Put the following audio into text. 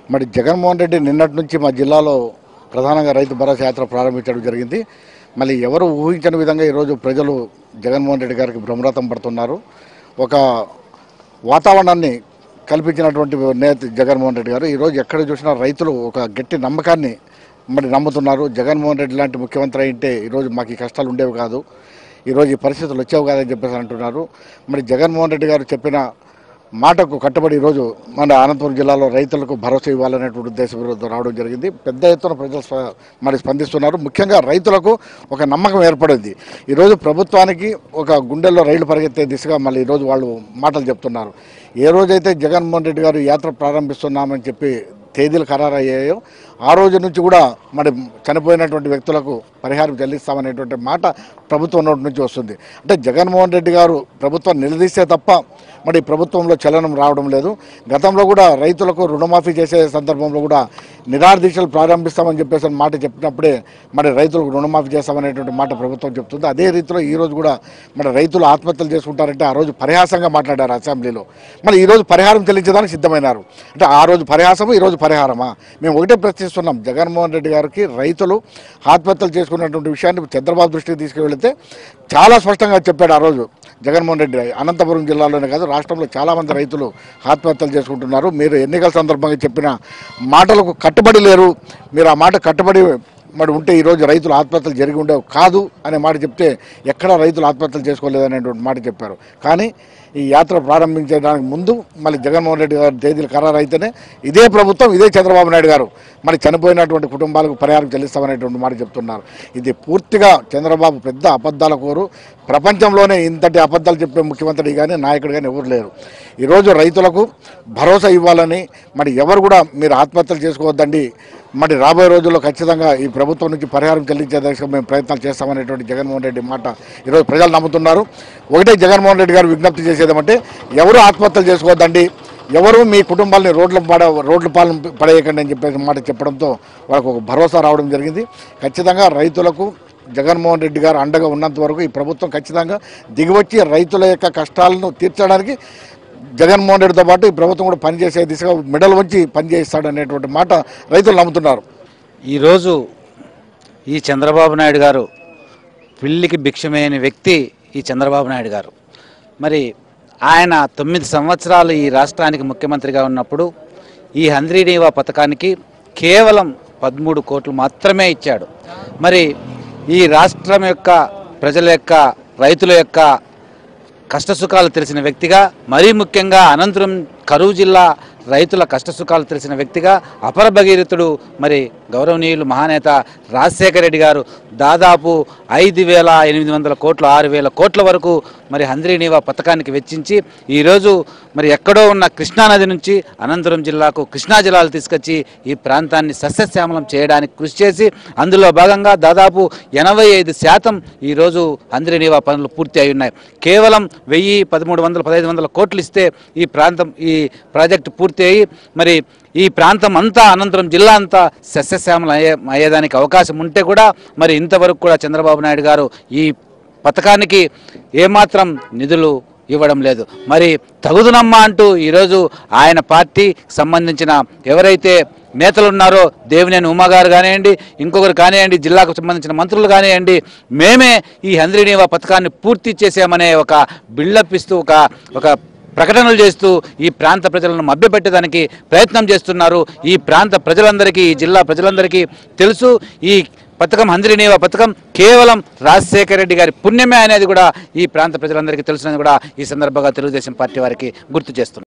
మరి జగన్మోహన్ రెడ్డి నిన్నటి నుంచి మా జిల్లాలో ప్రధానంగా రైతు భరోసా యాత్ర ప్రారంభించడం జరిగింది మళ్ళీ ఎవరు ఊహించని విధంగా ఈరోజు ప్రజలు జగన్మోహన్ రెడ్డి గారికి బ్రహ్మరథం పడుతున్నారు ఒక వాతావరణాన్ని కల్పించినటువంటి నేత జగన్మోహన్ రెడ్డి గారు ఈరోజు ఎక్కడ చూసినా రైతులు ఒక గట్టి నమ్మకాన్ని మరి నమ్ముతున్నారు జగన్మోహన్ రెడ్డి లాంటి ముఖ్యమంత్రి అయితే ఈరోజు మాకు ఈ కష్టాలు ఉండేవి కాదు ఈరోజు ఈ పరిస్థితులు వచ్చేవి కాదని చెప్పేసి అంటున్నారు మరి జగన్మోహన్ రెడ్డి గారు చెప్పిన మాటకు కట్టుబడి ఈరోజు మన అనంతపురం జిల్లాలో రైతులకు భరోసా ఇవ్వాలనేటువంటి ఉద్దేశంతో రావడం జరిగింది పెద్ద ఎత్తున ప్రజలు స్ప- మరి స్పందిస్తున్నారు ముఖ్యంగా రైతులకు ఒక నమ్మకం ఏర్పడింది ఈరోజు ప్రభుత్వానికి ఒక గుండెల్లో రైలు పరిగెత్తే దిశగా మళ్ళీ ఈరోజు వాళ్ళు మాటలు చెప్తున్నారు ఏ రోజైతే జగన్మోహన్ రెడ్డి గారు యాత్ర ప్రారంభిస్తున్నామని చెప్పి తేదీలు ఖరారయ్యాయో ఆ రోజు నుంచి కూడా మరి చనిపోయినటువంటి వ్యక్తులకు పరిహారం చెల్లిస్తామనేటువంటి మాట ప్రభుత్వం నోటి నుంచి వస్తుంది అంటే జగన్మోహన్ రెడ్డి గారు ప్రభుత్వం నిలదీస్తే తప్ప మరి ప్రభుత్వంలో చలనం రావడం లేదు గతంలో కూడా రైతులకు రుణమాఫీ చేసే సందర్భంలో కూడా నిరాదీక్షలు ప్రారంభిస్తామని చెప్పేసి అని మాట చెప్పినప్పుడే మరి రైతులకు రుణమాఫీ చేస్తామనేటువంటి మాట ప్రభుత్వం చెప్తుంది అదే రీతిలో ఈ రోజు కూడా మరి రైతులు ఆత్మహత్యలు చేసుకుంటారంటే ఆ రోజు పరిహాసంగా మాట్లాడారు అసెంబ్లీలో మరి ఈ రోజు పరిహారం చెల్లించడానికి సిద్ధమైనారు అంటే ఆ రోజు పరిహాసము ఈ రోజు పరిహారమా మేము ఒకటే ప్రశ్నిస్తున్నాం జగన్మోహన్ రెడ్డి గారికి రైతులు ఆత్మహత్యలు చేసుకున్నటువంటి విషయాన్ని చంద్రబాబు దృష్టికి తీసుకువెళితే చాలా స్పష్టంగా చెప్పాడు ఆ రోజు జగన్మోహన్ రెడ్డి అనంతపురం జిల్లాలోనే కాదు రాష్ట్రంలో చాలామంది రైతులు ఆత్మహత్యలు చేసుకుంటున్నారు మీరు ఎన్నికల సందర్భంగా చెప్పిన మాటలకు కట్టుబడి లేరు మీరు ఆ మాట కట్టుబడి మరి ఉంటే ఈరోజు రైతులు ఆత్మహత్యలు జరిగి ఉండేవి కాదు అనే మాట చెప్తే ఎక్కడా రైతులు ఆత్మహత్యలు చేసుకోలేదనేటువంటి మాట చెప్పారు కానీ ఈ యాత్ర ప్రారంభించడానికి ముందు మళ్ళీ జగన్మోహన్ రెడ్డి గారి తేదీలు ఖరారు అయితేనే ఇదే ప్రభుత్వం ఇదే చంద్రబాబు నాయుడు గారు మరి చనిపోయినటువంటి కుటుంబాలకు పరిహారం చెల్లిస్తామనేటువంటి మాట చెప్తున్నారు ఇది పూర్తిగా చంద్రబాబు పెద్ద అబద్ధాల కోరు ప్రపంచంలోనే ఇంతటి అబద్ధాలు చెప్పే ముఖ్యమంత్రి కానీ నాయకుడు కానీ ఎవరు లేరు ఈరోజు రైతులకు భరోసా ఇవ్వాలని మరి ఎవరు కూడా మీరు ఆత్మహత్యలు చేసుకోవద్దండి మరి రాబోయే రోజుల్లో ఖచ్చితంగా ఈ ప్రభుత్వం నుంచి పరిహారం చెల్లించే దిశగా మేము ప్రయత్నాలు చేస్తామనేటువంటి జగన్మోహన్ రెడ్డి మాట ఈరోజు ప్రజలు నమ్ముతున్నారు ఒకటే జగన్మోహన్ రెడ్డి గారు విజ్ఞప్తి చేసేదేమంటే ఎవరు ఆత్మహత్యలు చేసుకోవద్దండి ఎవరు మీ కుటుంబాలని రోడ్ల పడ రోడ్ల పాలన పడేయకండి అని చెప్పేసి మాట చెప్పడంతో వాళ్ళకు ఒక భరోసా రావడం జరిగింది ఖచ్చితంగా రైతులకు జగన్మోహన్ రెడ్డి గారు అండగా ఉన్నంత వరకు ఈ ప్రభుత్వం ఖచ్చితంగా దిగివచ్చి రైతుల యొక్క కష్టాలను తీర్చడానికి జగన్మోహన్ రెడ్డితో పాటు ఈ ప్రభుత్వం కూడా పనిచేసే దిశగా మెడల్ వంచి పనిచేస్తాడు అనేటువంటి మాట రైతులు నమ్ముతున్నారు ఈరోజు ఈ చంద్రబాబు నాయుడు గారు పిల్లికి భిక్షమైన వ్యక్తి ఈ చంద్రబాబు నాయుడు గారు మరి ఆయన తొమ్మిది సంవత్సరాలు ఈ రాష్ట్రానికి ముఖ్యమంత్రిగా ఉన్నప్పుడు ఈ హంద్రీనీవా పథకానికి కేవలం పదమూడు కోట్లు మాత్రమే ఇచ్చాడు మరి ఈ రాష్ట్రం యొక్క ప్రజల యొక్క రైతుల యొక్క కష్టసుఖాలు తెలిసిన వ్యక్తిగా మరీ ముఖ్యంగా అనంతరం కరువు జిల్లా రైతుల కష్టసుఖాలు తెలిసిన వ్యక్తిగా అపర భగీరథుడు మరి గౌరవనీయులు మహానేత రాజశేఖర రెడ్డి గారు దాదాపు ఐదు వేల ఎనిమిది వందల కోట్లు ఆరు వేల కోట్ల వరకు మరి హంద్రీనీవా పథకానికి వెచ్చించి ఈరోజు మరి ఎక్కడో ఉన్న కృష్ణానది నుంచి అనంతపురం జిల్లాకు కృష్ణా జలాలు తీసుకొచ్చి ఈ ప్రాంతాన్ని సస్యశ్యామలం చేయడానికి కృషి చేసి అందులో భాగంగా దాదాపు ఎనభై ఐదు శాతం ఈరోజు హంద్రీనీవా పనులు పూర్తి అయి ఉన్నాయి కేవలం వెయ్యి పదమూడు వందల పదహైదు వందల కోట్లు ఇస్తే ఈ ప్రాంతం ఈ ప్రాజెక్టు పూర్తి అయ్యి మరి ఈ ప్రాంతం అంతా అనంతరం జిల్లా అంతా సస్యశ్యామలం అయ్యే అయ్యేదానికి అవకాశం ఉంటే కూడా మరి ఇంతవరకు కూడా చంద్రబాబు నాయుడు గారు ఈ పథకానికి ఏమాత్రం నిధులు ఇవ్వడం లేదు మరి తగుదునమ్మా అంటూ ఈరోజు ఆయన పార్టీ సంబంధించిన ఎవరైతే నేతలు ఉన్నారో దేవినేని ఉమా గారు కానివ్వండి ఇంకొకరు కానివ్వండి జిల్లాకు సంబంధించిన మంత్రులు కానివ్వండి మేమే ఈ హంద్రీనీవా పథకాన్ని పూర్తి చేసామనే ఒక బిల్డప్ ఇస్తూ ఒక ఒక ప్రకటనలు చేస్తూ ఈ ప్రాంత ప్రజలను మభ్యపెట్టడానికి ప్రయత్నం చేస్తున్నారు ఈ ప్రాంత ప్రజలందరికీ ఈ జిల్లా ప్రజలందరికీ తెలుసు ఈ పథకం హంద్రీనీవా పథకం కేవలం రాజశేఖర రెడ్డి గారి పుణ్యమే అనేది కూడా ఈ ప్రాంత ప్రజలందరికీ తెలుసునని కూడా ఈ సందర్భంగా తెలుగుదేశం పార్టీ వారికి గుర్తు చేస్తున్నారు